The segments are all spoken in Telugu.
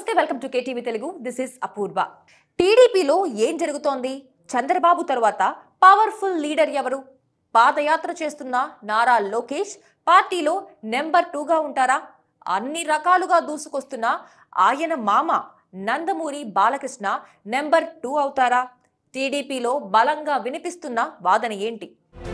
నమస్తే welcome to KTV Telugu this is Apoorva టీడీపీలో ఏం జరుగుతోంది చంద్రబాబు తరువాత పవర్ఫుల్ లీడర్ ఎవరు పాదయాత్ర చేస్తున్న నారా లోకేష్ పార్టీలో నెంబర్ టూగా ఉంటారా అన్ని రకాలుగా దూసుకొస్తున్న ఆయన మామ నందమూరి బాలకృష్ణ నెంబర్ టూ అవుతారా టీడీపీలో బలంగా వినిపిస్తున్న వాదన ఏంటి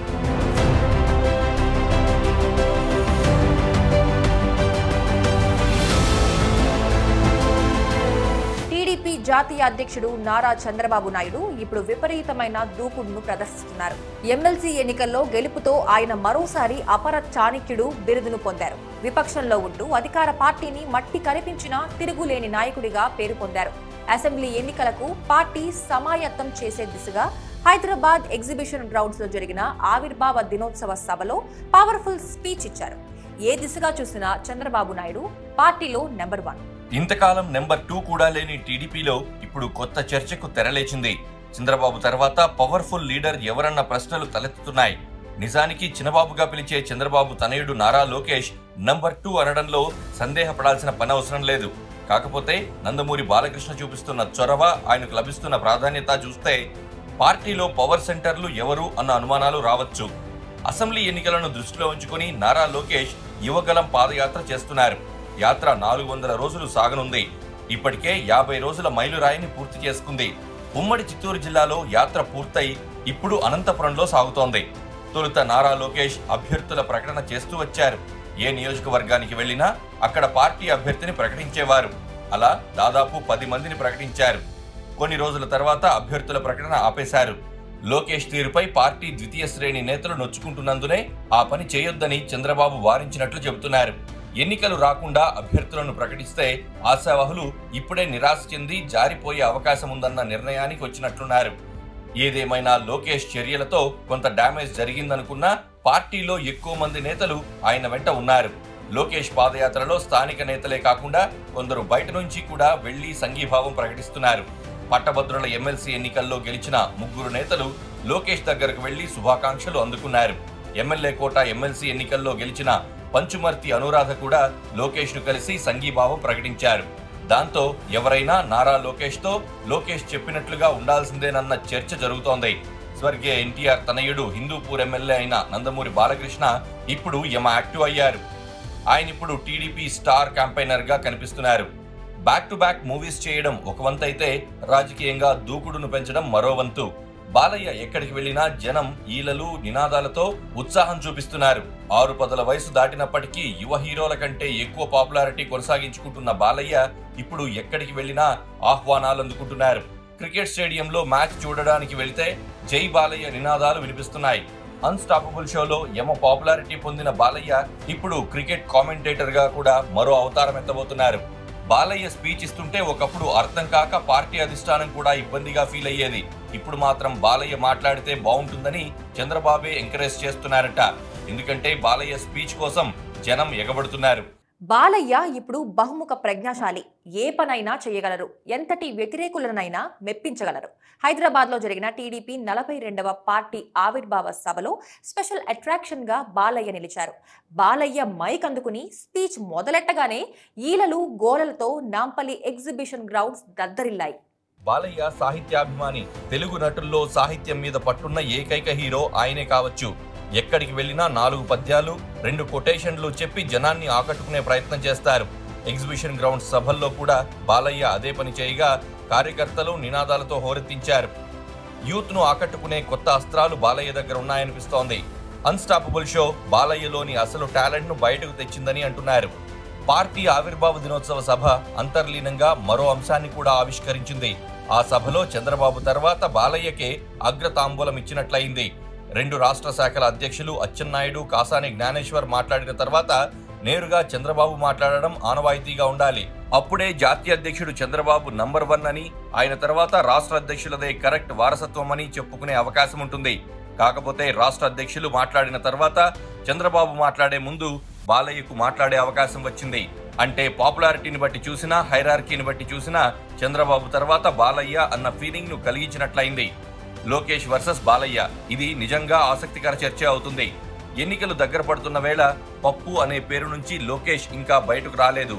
టీడీపీ జాతీయ అధ్యక్షుడు నారా చంద్రబాబు నాయుడు ఇప్పుడు విపరీతమైన దూకుడును ప్రదర్శిస్తున్నారు ఎమ్మెల్సీ ఎన్నికల్లో గెలుపుతో ఆయన మరోసారి అపర చాణక్యుడు బిరుదును పొందారు విపక్షంలో ఉంటూ అధికార పార్టీని మట్టి కనిపించిన తిరుగులేని నాయకుడిగా పేరు పొందారు అసెంబ్లీ ఎన్నికలకు పార్టీ సమాయత్తం చేసే దిశగా హైదరాబాద్ ఎగ్జిబిషన్ గ్రౌండ్స్ లో జరిగిన ఆవిర్భావ దినోత్సవ సభలో పవర్ఫుల్ స్పీచ్ ఇచ్చారు ఏ దిశగా చూసినా చంద్రబాబు నాయుడు పార్టీలో నెంబర్ వన్ ఇంతకాలం నెంబర్ టూ కూడా లేని టీడీపీలో ఇప్పుడు కొత్త చర్చకు తెరలేచింది చంద్రబాబు తర్వాత పవర్ఫుల్ లీడర్ ఎవరన్న ప్రశ్నలు తలెత్తుతున్నాయి నిజానికి చిన్నబాబుగా పిలిచే చంద్రబాబు తనయుడు నారా లోకేష్ నంబర్ టూ అనడంలో సందేహపడాల్సిన పని అవసరం లేదు కాకపోతే నందమూరి బాలకృష్ణ చూపిస్తున్న చొరవ ఆయనకు లభిస్తున్న ప్రాధాన్యత చూస్తే పార్టీలో పవర్ సెంటర్లు ఎవరు అన్న అనుమానాలు రావచ్చు అసెంబ్లీ ఎన్నికలను దృష్టిలో ఉంచుకుని నారా లోకేష్ యువగలం పాదయాత్ర చేస్తున్నారు యాత్ర నాలుగు వందల రోజులు సాగనుంది ఇప్పటికే యాభై రోజుల మైలురాయిని పూర్తి చేసుకుంది ఉమ్మడి చిత్తూరు జిల్లాలో యాత్ర పూర్తయి ఇప్పుడు అనంతపురంలో సాగుతోంది తొలుత నారా లోకేష్ అభ్యర్థుల ప్రకటన చేస్తూ వచ్చారు ఏ నియోజకవర్గానికి వెళ్లినా అక్కడ పార్టీ అభ్యర్థిని ప్రకటించేవారు అలా దాదాపు పది మందిని ప్రకటించారు కొన్ని రోజుల తర్వాత అభ్యర్థుల ప్రకటన ఆపేశారు లోకేష్ తీరుపై పార్టీ ద్వితీయ శ్రేణి నేతలు నొచ్చుకుంటున్నందునే ఆ పని చేయొద్దని చంద్రబాబు వారించినట్లు చెబుతున్నారు ఎన్నికలు రాకుండా అభ్యర్థులను ప్రకటిస్తే ఆశావహులు ఇప్పుడే నిరాశ చెంది జారిపోయే అవకాశం ఉందన్న నిర్ణయానికి వచ్చినట్లున్నారు ఏదేమైనా లోకేష్ చర్యలతో కొంత డ్యామేజ్ జరిగిందనుకున్నా పార్టీలో ఎక్కువ మంది నేతలు ఆయన వెంట ఉన్నారు లోకేష్ పాదయాత్రలో స్థానిక నేతలే కాకుండా కొందరు బయట నుంచి కూడా వెళ్లి సంఘీభావం ప్రకటిస్తున్నారు పట్టభద్రుల ఎమ్మెల్సీ ఎన్నికల్లో గెలిచిన ముగ్గురు నేతలు లోకేష్ దగ్గరకు వెళ్లి శుభాకాంక్షలు అందుకున్నారు ఎమ్మెల్యే కోట ఎమ్మెల్సీ ఎన్నికల్లో గెలిచిన పంచుమర్తి అనురాధ కూడా లోకేష్ ను కలిసి సంఘీభావం ప్రకటించారు దాంతో ఎవరైనా నారా లోకేష్ తో లోకేష్ చెప్పినట్లుగా ఉండాల్సిందేనన్న చర్చ జరుగుతోంది స్వర్గీయ ఎన్టీఆర్ తనయుడు హిందూపూర్ ఎమ్మెల్యే అయిన నందమూరి బాలకృష్ణ ఇప్పుడు యమ యాక్టివ్ అయ్యారు ఆయన ఇప్పుడు టీడీపీ స్టార్ క్యాంపెయినర్ గా కనిపిస్తున్నారు బ్యాక్ టు బ్యాక్ మూవీస్ చేయడం ఒక వంతు అయితే రాజకీయంగా దూకుడును పెంచడం మరో వంతు బాలయ్య ఎక్కడికి వెళ్లినా జనం ఈలలు నినాదాలతో ఉత్సాహం చూపిస్తున్నారు ఆరు పదుల వయసు దాటినప్పటికీ యువ హీరోల కంటే ఎక్కువ పాపులారిటీ కొనసాగించుకుంటున్న బాలయ్య ఇప్పుడు ఎక్కడికి వెళ్లినా ఆహ్వానాలు అందుకుంటున్నారు క్రికెట్ స్టేడియంలో మ్యాచ్ చూడడానికి వెళితే జై బాలయ్య నినాదాలు వినిపిస్తున్నాయి అన్స్టాపబుల్ షోలో యమ పాపులారిటీ పొందిన బాలయ్య ఇప్పుడు క్రికెట్ కామెంటేటర్ గా కూడా మరో అవతారం ఎత్తబోతున్నారు బాలయ్య స్పీచ్ ఇస్తుంటే ఒకప్పుడు అర్థం కాక పార్టీ అధిష్టానం కూడా ఇబ్బందిగా ఫీల్ అయ్యేది ఇప్పుడు మాత్రం బాలయ్య మాట్లాడితే బాగుంటుందని చంద్రబాబే ఎంకరేజ్ చేస్తున్నారట ఎందుకంటే బాలయ్య స్పీచ్ కోసం జనం ఎగబడుతున్నారు బాలయ్య ఇప్పుడు బహుముఖ ప్రజ్ఞాశాలి ఏ పనైనా చేయగలరు ఎంతటి వ్యతిరేకులనైనా మెప్పించగలరు హైదరాబాద్లో జరిగిన టీడీపీ నలభై రెండవ పార్టీ ఆవిర్భావ సభలో స్పెషల్ అట్రాక్షన్ గా బాలయ్య నిలిచారు బాలయ్య మైక్ అందుకుని స్పీచ్ మొదలెట్టగానే ఈలలు గోలలతో నాంపల్లి ఎగ్జిబిషన్ గ్రౌండ్స్ దద్దరిల్లాయి బాలయ్య సాహిత్యాభిమాని తెలుగు నటుల్లో సాహిత్యం మీద పట్టున్న ఏకైక హీరో ఆయనే కావచ్చు ఎక్కడికి వెళ్ళినా నాలుగు పద్యాలు రెండు కొటేషన్లు చెప్పి జనాన్ని ఆకట్టుకునే ప్రయత్నం చేస్తారు ఎగ్జిబిషన్ గ్రౌండ్ సభల్లో కూడా బాలయ్య అదే పని చేయగా కార్యకర్తలు నినాదాలతో హోరెత్తించారు యూత్ ను ఆకట్టుకునే కొత్త అస్త్రాలు బాలయ్య దగ్గర ఉన్నాయనిపిస్తోంది అన్స్టాపబుల్ షో బాలయ్యలోని అసలు టాలెంట్ ను బయటకు తెచ్చిందని అంటున్నారు పార్టీ ఆవిర్భావ దినోత్సవ సభ అంతర్లీనంగా మరో అంశాన్ని కూడా ఆవిష్కరించింది ఆ సభలో చంద్రబాబు తర్వాత బాలయ్యకే అగ్రతాంబూలం ఇచ్చినట్లయింది రెండు రాష్ట్ర శాఖల అధ్యక్షులు అచ్చెన్నాయుడు కాసాని జ్ఞానేశ్వర్ మాట్లాడిన తర్వాత నేరుగా చంద్రబాబు మాట్లాడడం ఆనవాయితీగా ఉండాలి అప్పుడే జాతీయ అధ్యక్షుడు చంద్రబాబు నంబర్ వన్ అని ఆయన తర్వాత రాష్ట్ర అధ్యక్షులదే కరెక్ట్ వారసత్వం అని చెప్పుకునే అవకాశం ఉంటుంది కాకపోతే రాష్ట్ర అధ్యక్షులు మాట్లాడిన తర్వాత చంద్రబాబు మాట్లాడే ముందు బాలయ్యకు మాట్లాడే అవకాశం వచ్చింది అంటే పాపులారిటీని బట్టి చూసినా హైరార్కీని బట్టి చూసినా చంద్రబాబు తర్వాత బాలయ్య అన్న ఫీలింగ్ ను కలిగించినట్లయింది లోకేష్ వర్సెస్ బాలయ్య ఇది నిజంగా ఆసక్తికర చర్చ అవుతుంది ఎన్నికలు దగ్గర పడుతున్న వేళ పప్పు అనే పేరు నుంచి లోకేష్ ఇంకా బయటకు రాలేదు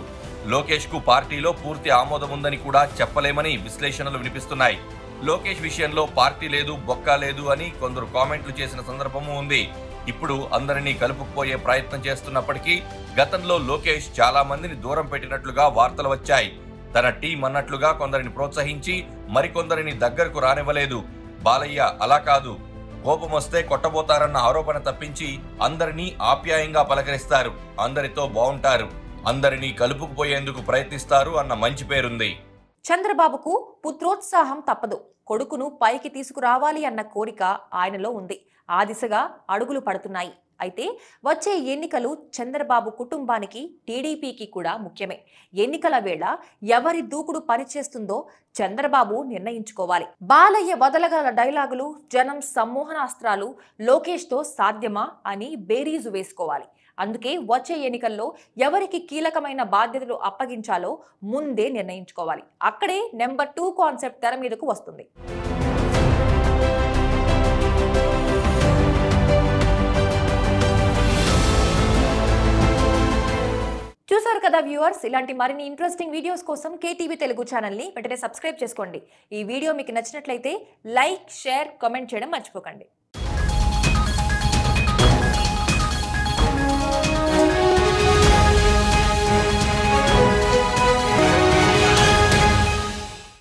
లోకేష్ కు పార్టీలో పూర్తి ఆమోదం ఉందని కూడా చెప్పలేమని విశ్లేషణలు వినిపిస్తున్నాయి లోకేష్ విషయంలో పార్టీ లేదు బొక్క లేదు అని కొందరు కామెంట్లు చేసిన సందర్భము ఉంది ఇప్పుడు అందరినీ కలుపుకుపోయే ప్రయత్నం చేస్తున్నప్పటికీ గతంలో లోకేష్ చాలా మందిని దూరం పెట్టినట్లుగా వార్తలు వచ్చాయి తన టీం అన్నట్లుగా కొందరిని ప్రోత్సహించి మరికొందరిని దగ్గరకు రానివ్వలేదు బాలయ్య అలా కాదు కోపం వస్తే కొట్టబోతారన్న ఆరోపణ తప్పించి అందరినీ ఆప్యాయంగా పలకరిస్తారు అందరితో బాగుంటారు అందరినీ కలుపుకుపోయేందుకు ప్రయత్నిస్తారు అన్న మంచి పేరుంది చంద్రబాబుకు పుత్రోత్సాహం తప్పదు కొడుకును పైకి తీసుకురావాలి అన్న కోరిక ఆయనలో ఉంది ఆ దిశగా అడుగులు పడుతున్నాయి అయితే వచ్చే ఎన్నికలు చంద్రబాబు కుటుంబానికి టీడీపీకి కూడా ముఖ్యమే ఎన్నికల వేళ ఎవరి దూకుడు పనిచేస్తుందో చంద్రబాబు నిర్ణయించుకోవాలి బాలయ్య వదలగల డైలాగులు జనం సమ్మోహనాస్త్రాలు లోకేష్తో సాధ్యమా అని బేరీజు వేసుకోవాలి అందుకే వచ్చే ఎన్నికల్లో ఎవరికి కీలకమైన బాధ్యతలు అప్పగించాలో ముందే నిర్ణయించుకోవాలి అక్కడే నెంబర్ టూ కాన్సెప్ట్ తెర మీదకు వస్తుంది చూసారు కదా వ్యూవర్స్ ఇలాంటి మరిన్ని ఇంట్రెస్టింగ్ వీడియోస్ కోసం కేటీవీ తెలుగు ఛానల్ని వెంటనే సబ్స్క్రైబ్ చేసుకోండి ఈ వీడియో మీకు నచ్చినట్లయితే లైక్ షేర్ కామెంట్ చేయడం మర్చిపోకండి